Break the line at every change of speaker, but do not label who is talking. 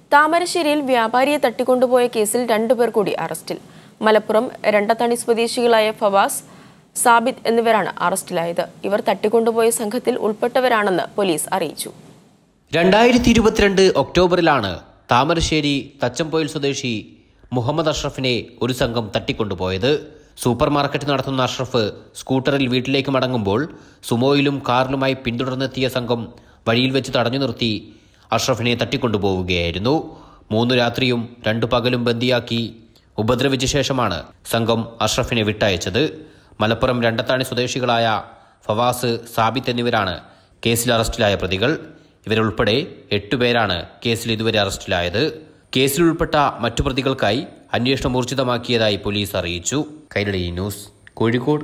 താമരശ്ശേരിയിൽ വ്യാപാരിയെ തട്ടിക്കൊണ്ടുപോയ കേസിൽ രണ്ടുപേർ കൂടി അറസ്റ്റിൽ മലപ്പുറം രണ്ടത്തണി സ്വദേശികളായ ഫവാസ് സാബിത് എന്നിവരാണ് അറസ്റ്റിലായത് ഇവർ തട്ടിക്കൊണ്ടുപോയ സംഘത്തിൽ ഉൾപ്പെട്ടവരാണെന്ന് പോലീസ് അറിയിച്ചു
രണ്ടായിരത്തി ഇരുപത്തിരണ്ട് ഒക്ടോബറിലാണ് താമരശ്ശേരി തച്ചംപൊയിൽ സ്വദേശി മുഹമ്മദ് അഷ്റഫിനെ ഒരു സംഘം തട്ടിക്കൊണ്ടുപോയത് സൂപ്പർ മാർക്കറ്റ് നടത്തുന്ന അഷ്റഫ് സ്കൂട്ടറിൽ വീട്ടിലേക്ക് മടങ്ങുമ്പോൾ സുമോയിലും കാറിലുമായി പിന്തുടർന്നെത്തിയ സംഘം വഴിയിൽ വെച്ച് തടഞ്ഞു നിർത്തി അഷ്റഫിനെ തട്ടിക്കൊണ്ടുപോവുകയായിരുന്നു മൂന്നു രാത്രിയും രണ്ടു പകലും ബന്ദിയാക്കി ഉപദ്രവിച്ച ശേഷമാണ് സംഘം അഷ്റഫിനെ വിട്ടയച്ചത് മലപ്പുറം രണ്ടത്താണി സ്വദേശികളായ ഫവാസ് സാബിത്ത് എന്നിവരാണ് കേസിൽ അറസ്റ്റിലായ പ്രതികൾ ഇവരുൾപ്പെടെ എട്ടുപേരാണ് കേസിൽ ഇതുവരെ അറസ്റ്റിലായത് കേസിൽ ഉൾപ്പെട്ട മറ്റു പ്രതികൾക്കായി അന്വേഷണം ഊർജിതമാക്കിയതായി പോലീസ് അറിയിച്ചു കൈരളി ന്യൂസ് കോഴിക്കോട്